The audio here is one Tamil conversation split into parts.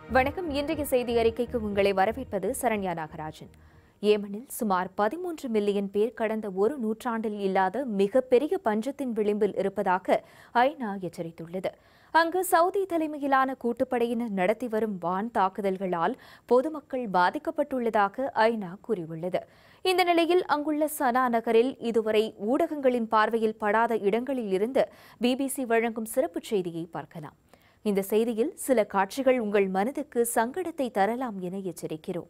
வணக்கம் இன்றைய செய்தி அறிக்கைக்கு உங்களை வரவேற்பது சரண்யா நாகராஜன் ஏமனில் சுமார் பதிமூன்று மில்லியன் பேர் கடந்த ஒரு நூற்றாண்டில் இல்லாத மிகப்பெரிய பஞ்சத்தின் விளிம்பில் இருப்பதாக ஐநா எச்சரித்துள்ளது அங்கு சவுதி தலைமையிலான கூட்டுப்படையினர் நடத்தி வரும் வான் தாக்குதல்களால் பொதுமக்கள் பாதிக்கப்பட்டுள்ளதாக ஐநா கூறியுள்ளது இந்த நிலையில் அங்குள்ள சனா நகரில் இதுவரை ஊடகங்களின் பார்வையில் படாத இடங்களில் இருந்து பிபிசி வழங்கும் சிறப்புச் செய்தியை பார்க்கலாம் இந்த செய்தியில் சில காட்சிகள் உங்கள் மனதுக்கு சங்கடத்தை தரலாம் என எச்சரிக்கிறோம்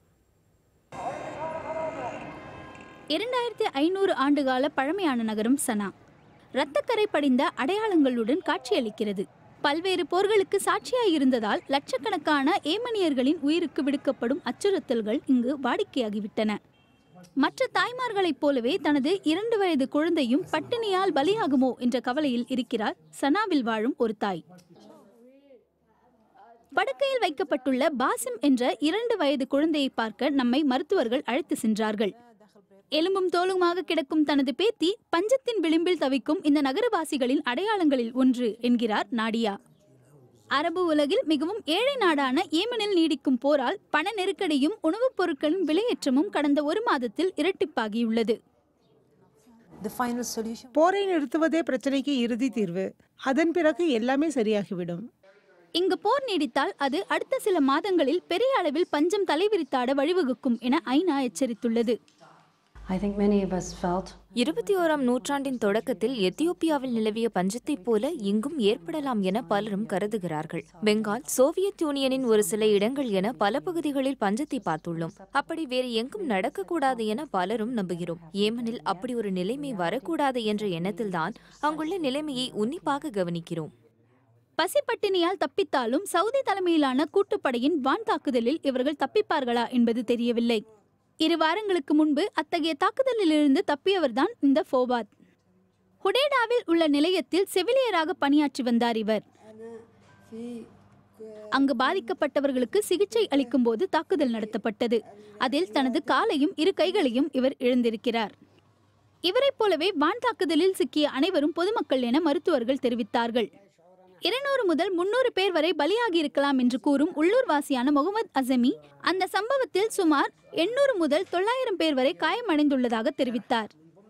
இரண்டாயிரத்தி ஐநூறு ஆண்டுகால பழமையான நகரம் சனா இரத்தக்கரை படிந்த அடையாளங்களுடன் காட்சியளிக்கிறது பல்வேறு போர்களுக்கு சாட்சியாய் இருந்ததால் லட்சக்கணக்கான ஏமனியர்களின் உயிருக்கு விடுக்கப்படும் அச்சுறுத்தல்கள் இங்கு வாடிக்கையாகிவிட்டன மற்ற தாய்மார்களைப் போலவே தனது இரண்டு வயது குழந்தையும் பட்டினியால் பலியாகுமோ என்ற கவலையில் இருக்கிறார் சனாவில் வாழும் ஒரு தாய் படுக்கையில் வைக்கப்பட்டுள்ள பாசிம் என்ற இரண்டு வயது குழந்தையை பார்க்க நம்மை மருத்துவர்கள் அழைத்து சென்றார்கள் எலும்பும் தோலுமாக கிடக்கும் தனது பேத்தி பஞ்சத்தின் விளிம்பில் தவிக்கும் இந்த நகரவாசிகளின் அடையாளங்களில் ஒன்று என்கிறார் நாடியா அரபு உலகில் மிகவும் ஏழை நாடான ஏமனில் நீடிக்கும் போரால் பண நெருக்கடியும் உணவுப் பொருட்களின் விலையேற்றமும் கடந்த ஒரு மாதத்தில் இரட்டிப்பாகியுள்ளது The final solution போரை நிறுத்துவதே பிரச்சனைக்கு இறுதி தீர்வு அதன் பிறகு எல்லாமே சரியாகிவிடும் இங்கு போர் நீடித்தால் அது அடுத்த சில மாதங்களில் பெரிய அளவில் பஞ்சம் தலைவிரித்தாட வழிவகுக்கும் என ஐநா எச்சரித்துள்ளது I think many of us felt இருபத்தி ஓராம் நூற்றாண்டின் தொடக்கத்தில் எத்தியோப்பியாவில் நிலவிய பஞ்சத்தைப் போல இங்கும் ஏற்படலாம் என பலரும் கருதுகிறார்கள் பெங்கால் சோவியத் யூனியனின் ஒரு சில இடங்கள் என பல பகுதிகளில் பஞ்சத்தை பார்த்துள்ளோம் அப்படி வேறு எங்கும் நடக்கக்கூடாது என பலரும் நம்புகிறோம் ஏமனில் அப்படி ஒரு நிலைமை வரக்கூடாது என்ற எண்ணத்தில்தான் அங்குள்ள நிலைமையை உன்னிப்பாக கவனிக்கிறோம் பசிப்பட்டினியால் தப்பித்தாலும் சவுதி தலைமையிலான கூட்டுப்படையின் வான் தாக்குதலில் இவர்கள் தப்பிப்பார்களா என்பது தெரியவில்லை இரு வாரங்களுக்கு முன்பு அத்தகைய தாக்குதலிலிருந்து தப்பியவர்தான் இந்த ஃபோபாத் ஹுடேடாவில் உள்ள நிலையத்தில் செவிலியராக பணியாற்றி வந்தார் இவர் அங்கு பாதிக்கப்பட்டவர்களுக்கு சிகிச்சை அளிக்கும் போது தாக்குதல் நடத்தப்பட்டது அதில் தனது காலையும் இரு கைகளையும் இவர் இழந்திருக்கிறார் இவரைப் போலவே வான் தாக்குதலில் சிக்கிய அனைவரும் பொதுமக்கள் என மருத்துவர்கள் தெரிவித்தார்கள் இருநூறு முதல் முன்னூறு பேர் வரை பலியாகி இருக்கலாம் என்று கூறும் உள்ளூர்வாசியான முகமது அசமி அந்த சம்பவத்தில் சுமார் எண்ணூறு முதல் தொள்ளாயிரம் பேர் வரை காயமடைந்துள்ளதாக தெரிவித்தார்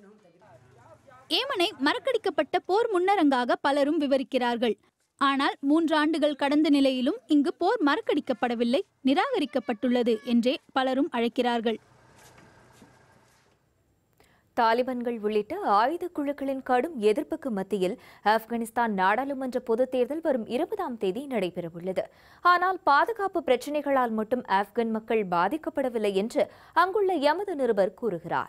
ஏமனை மறக்கடிக்கப்பட்ட போர் முன்னரங்காக பலரும் விவரிக்கிறார்கள் ஆனால் மூன்று ஆண்டுகள் கடந்த நிலையிலும் இங்கு போர் மறக்கடிக்கப்படவில்லை நிராகரிக்கப்பட்டுள்ளது என்றே பலரும் அழைக்கிறார்கள் தாலிபான்கள் உள்ளிட்ட ஆயுத குழுக்களின் கடும் எதிர்ப்புக்கு மத்தியில் ஆப்கானிஸ்தான் நாடாளுமன்ற பொதுத் தேர்தல் வரும் இருபதாம் தேதி நடைபெறவுள்ளது ஆனால் பாதுகாப்பு பிரச்சினைகளால் மட்டும் ஆப்கான் மக்கள் பாதிக்கப்படவில்லை என்று அங்குள்ள எமது நிருபர் கூறுகிறார்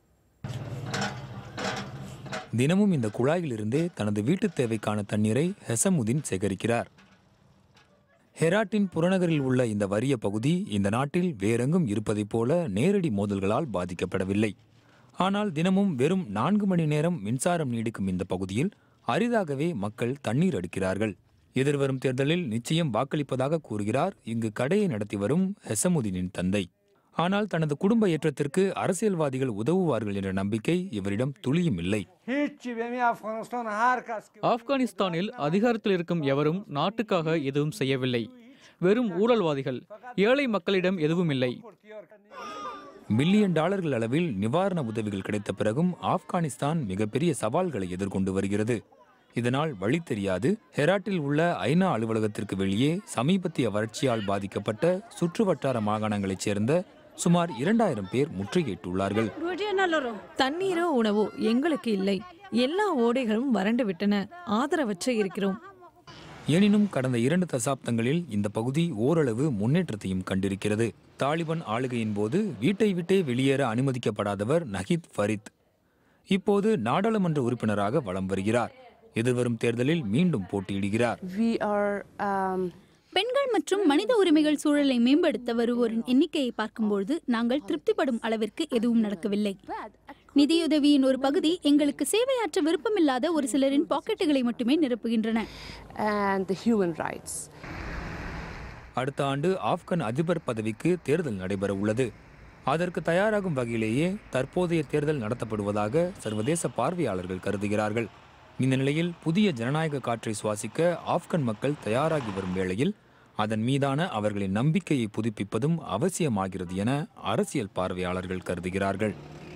தினமும் இந்த குழாயிலிருந்தே தனது வீட்டுத் தேவைக்கான தண்ணீரை ஹெசமுதீன் சேகரிக்கிறார் ஹெராட்டின் புறநகரில் உள்ள இந்த வறிய பகுதி இந்த நாட்டில் வேறெங்கும் இருப்பதைப் போல நேரடி மோதல்களால் பாதிக்கப்படவில்லை ஆனால் தினமும் வெறும் நான்கு மணி நேரம் மின்சாரம் நீடிக்கும் இந்த பகுதியில் அரிதாகவே மக்கள் தண்ணீர் அடிக்கிறார்கள் எதிர்வரும் தேர்தலில் நிச்சயம் வாக்களிப்பதாக கூறுகிறார் இங்கு கடையை நடத்தி வரும் ஹெசமுதீனின் தந்தை ஆனால் தனது குடும்ப ஏற்றத்திற்கு அரசியல்வாதிகள் உதவுவார்கள் என்ற நம்பிக்கை இவரிடம் துளியும் இல்லை هیچی به می افغانستان هر کس که ஆப்கானிஸ்தானில் அதிகாரத்தில் இருக்கும் எவரும் நாட்டுக்காக எதுவும் செய்யவில்லை வெறும் ஊழல்வாதிகள் ஏழை மக்களிடம் எதுவும் இல்லை மில்லியன் டாலர்கள் அளவில் நிவாரண உதவிகள் கிடைத்த பிறகும் ஆப்கானிஸ்தான் மிகப்பெரிய சவால்களை எதிர்கொண்டு வருகிறது இதனால் வழி தெரியாது ஹெராட்டில் உள்ள ஐநா அலுவலகத்திற்கு வெளியே சமீபத்திய வறட்சியால் பாதிக்கப்பட்ட சுற்றுவட்டார மாகாணங்களைச் சேர்ந்த சுமார் இரண்டாயிரம் பேர் முற்றுகையிட்டுள்ளார்கள் தண்ணீரோ உணவோ எங்களுக்கு இல்லை எல்லா ஓடைகளும் வறண்டு விட்டன ஆதரவற்ற இருக்கிறோம் எனினும் கடந்த இரண்டு தசாப்தங்களில் இந்த பகுதி ஓரளவு முன்னேற்றத்தையும் கண்டிருக்கிறது தாலிபான் ஆளுகையின் போது வீட்டை விட்டே வெளியேற அனுமதிக்கப்படாதவர் நஹித் ஃபரித் இப்போது நாடாளுமன்ற உறுப்பினராக வலம் வருகிறார் எதிர்வரும் தேர்தலில் மீண்டும் போட்டியிடுகிறார் we are um, பெண்கள் மற்றும் மனித உரிமைகள் சூழலை மேம்படுத்த வருவோரின் எண்ணிக்கையை பார்க்கும்போது நாங்கள் திருப்திப்படும் அளவிற்கு எதுவும் நடக்கவில்லை நிதியுதவியின் ஒரு பகுதி எங்களுக்கு சேவையாற்ற விருப்பமில்லாத ஒரு சிலரின் பாக்கெட்டுகளை மட்டுமே நிரப்புகின்றன and the human rights. அடுத்த ஆண்டு ஆப்கன் அதிபர் பதவிக்கு தேர்தல் நடைபெற உள்ளது அதற்கு தயாராகும் வகையிலேயே தற்போதைய தேர்தல் நடத்தப்படுவதாக சர்வதேச பார்வையாளர்கள் கருதுகிறார்கள் இந்த நிலையில் புதிய ஜனநாயக காற்றை சுவாசிக்க ஆப்கன் மக்கள் தயாராகி வரும் வேளையில் அதன் மீதான அவர்களின் நம்பிக்கையை புதுப்பிப்பதும் அவசியமாகிறது என அரசியல் பார்வையாளர்கள் கருதுகிறார்கள்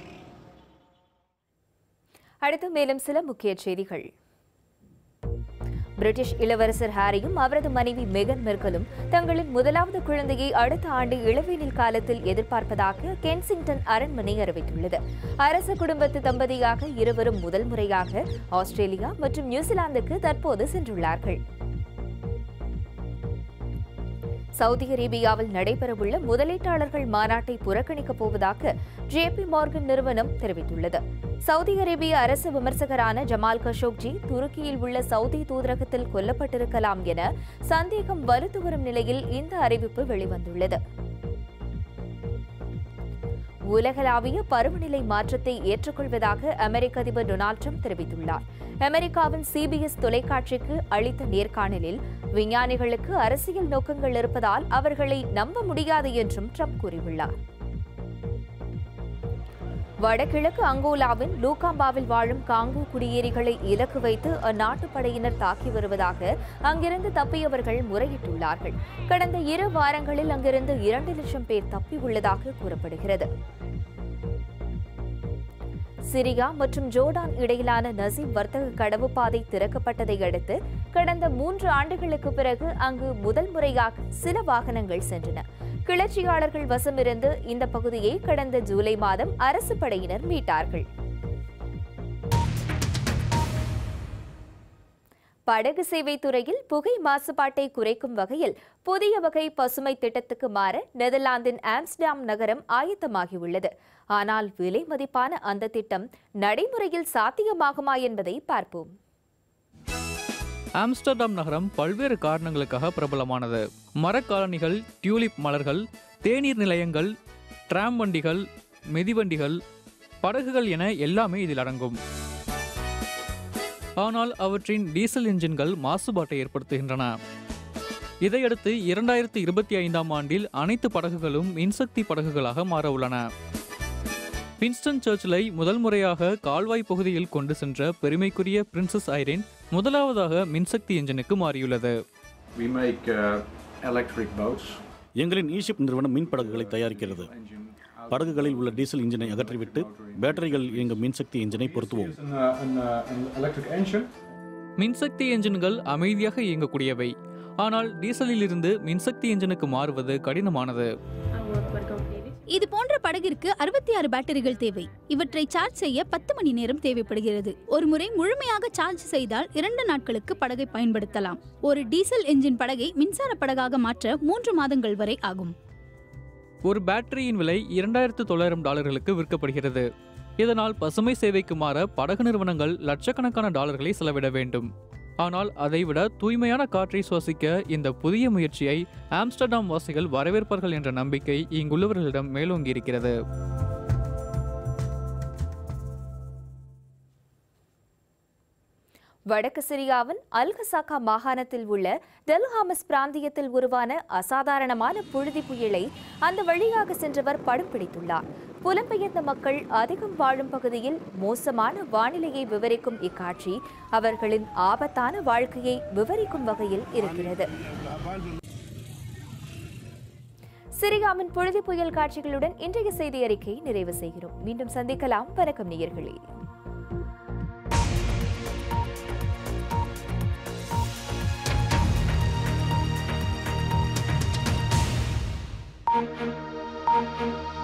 அடுத்து மேலும் சில முக்கிய செய்திகள் பிரிட்டிஷ் இளவரசர் ஹாரியும் அவரது மனைவி மெகன் மெர்கலும் தங்களின் முதலாவது குழந்தையை அடுத்த ஆண்டு இளவேனில் காலத்தில் எதிர்பார்ப்பதாக கென்சிங்டன் அரண்மனை அறிவித்துள்ளது அரச குடும்பத்து தம்பதியாக இருவரும் முதல் முறையாக ஆஸ்திரேலியா மற்றும் நியூசிலாந்துக்கு தற்போது சென்றுள்ளார்கள் சவுதி அரேபியாவில் நடைபெறவுள்ள முதலீட்டாளர்கள் மாநாட்டை புறக்கணிக்கப் போவதாக ஜேபி மார்கன் நிறுவனம் தெரிவித்துள்ளது சவுதி அரேபிய அரசு விமர்சகரான ஜமால் கஷோக்ஜி துருக்கியில் உள்ள சவுதி தூதரகத்தில் கொல்லப்பட்டிருக்கலாம் என சந்தேகம் வலுத்து வரும் நிலையில் இந்த அறிவிப்பு வெளிவந்துள்ளது உலகளாவிய பருவநிலை மாற்றத்தை ஏற்றுக்கொள்வதாக அமெரிக்க அதிபர் டொனால்ட் ட்ரம்ப் தெரிவித்துள்ளார் அமெரிக்காவின் சிபிஎஸ் தொலைக்காட்சிக்கு அளித்த நேர்காணலில் விஞ்ஞானிகளுக்கு அரசியல் நோக்கங்கள் இருப்பதால் அவர்களை நம்ப முடியாது என்றும் ட்ரம்ப் கூறியுள்ளார் வடகிழக்கு அங்கோலாவின் லூகாம்பாவில் வாழும் காங்கோ குடியேறிகளை இலக்கு வைத்து அந்நாட்டு படையினர் தாக்கி வருவதாக அங்கிருந்து தப்பியவர்கள் முறையிட்டுள்ளார்கள் கடந்த இரு வாரங்களில் அங்கிருந்து இரண்டு லட்சம் பேர் தப்பியுள்ளதாக கூறப்படுகிறது சிரியா மற்றும் ஜோர்டான் இடையிலான நசீப் வர்த்தக கடவுப்பாதை திறக்கப்பட்டதை அடுத்து கடந்த மூன்று ஆண்டுகளுக்கு பிறகு அங்கு முதல் முறையாக சில வாகனங்கள் சென்றன கிளர்ச்சியாளர்கள் வசமிருந்து இந்த பகுதியை கடந்த ஜூலை மாதம் அரசு படையினர் மீட்டார்கள் படகு சேவை துறையில் புகை மாசுபாட்டை குறைக்கும் வகையில் புதிய வகை பசுமை திட்டத்துக்கு மாற நெதர்லாந்தின் ஆம்ஸ்டாம் நகரம் ஆயத்தமாகியுள்ளது ஆனால் விலை மதிப்பான அந்த திட்டம் நடைமுறையில் சாத்தியமாகுமா என்பதை பார்ப்போம் ஆம்ஸ்டர்டாம் நகரம் பல்வேறு காரணங்களுக்காக பிரபலமானது மரக்காலனிகள் டியூலிப் மலர்கள் தேநீர் நிலையங்கள் டிராம் வண்டிகள் மிதிவண்டிகள் படகுகள் என எல்லாமே இதில் அடங்கும் ஆனால் அவற்றின் டீசல் என்ஜின்கள் மாசுபாட்டை ஏற்படுத்துகின்றன இதையடுத்து இரண்டாயிரத்து இருபத்தி ஐந்தாம் ஆண்டில் அனைத்து படகுகளும் மின்சக்தி படகுகளாக மாற உள்ளன பின்ஸ்டன் சர்ச்சிலை முதல் முறையாக கால்வாய் பகுதியில் கொண்டு சென்ற பெருமைக்குரிய பிரின்சஸ் ஐரின் முதலாவதாக மின்சக்தி என்ஜினுக்கு மாறியுள்ளது We make uh, electric boats. எங்களின் ஈஷிப் நிறுவனம் மின் படகுகளை தயாரிக்கிறது படகுகளில் உள்ள டீசல் இன்ஜினை அகற்றிவிட்டு பேட்டரிகள் இயங்கும் மின்சக்தி இன்ஜினை பொருத்துவோம் An, uh, an, uh, an electric engine. மின்சக்தி என்ஜின்கள் அமைதியாக இயங்கக்கூடியவை ஆனால் டீசலில் இருந்து மின்சக்தி என்ஜினுக்கு மாறுவது கடினமானது இது போன்ற படகிற்கு அறுபத்தி ஆறு பேட்டரிகள் தேவை இவற்றை சார்ஜ் செய்ய பத்து மணி நேரம் தேவைப்படுகிறது ஒரு முறை முழுமையாக சார்ஜ் செய்தால் இரண்டு நாட்களுக்கு படகை பயன்படுத்தலாம் ஒரு டீசல் என்ஜின் படகை மின்சார படகாக மாற்ற மூன்று மாதங்கள் வரை ஆகும் ஒரு பேட்டரியின் விலை இரண்டாயிரத்து தொள்ளாயிரம் டாலர்களுக்கு விற்கப்படுகிறது இதனால் பசுமை சேவைக்கு மாற படகு நிறுவனங்கள் லட்சக்கணக்கான டாலர்களை செலவிட வேண்டும் ஆனால் அதைவிட தூய்மையான காற்றை சுவாசிக்க இந்த புதிய முயற்சியை ஆம்ஸ்டர்டாம் வாசிகள் வரவேற்பார்கள் என்ற நம்பிக்கை இங்குள்ளவர்களிடம் மேலோங்கி இருக்கிறது வடக்கு சிரியாவின் அல்கசாக்கா மாகாணத்தில் உள்ள டெல்ஹாமஸ் பிராந்தியத்தில் உருவான அசாதாரணமான புழுதி புயலை அந்த வழியாக சென்றவர் படம் பிடித்துள்ளார் புலம்பெயர்ந்த மக்கள் அதிகம் வாழும் பகுதியில் மோசமான வானிலையை விவரிக்கும் இக்காட்சி அவர்களின் ஆபத்தான வாழ்க்கையை விவரிக்கும் வகையில் இருக்கிறது சிரியாவின் புழுதி புயல் காட்சிகளுடன் இன்றைய செய்தி அறிக்கை நிறைவு செய்கிறோம் மீண்டும் சந்திக்கலாம் வணக்கம் நேயர்களே Thank you.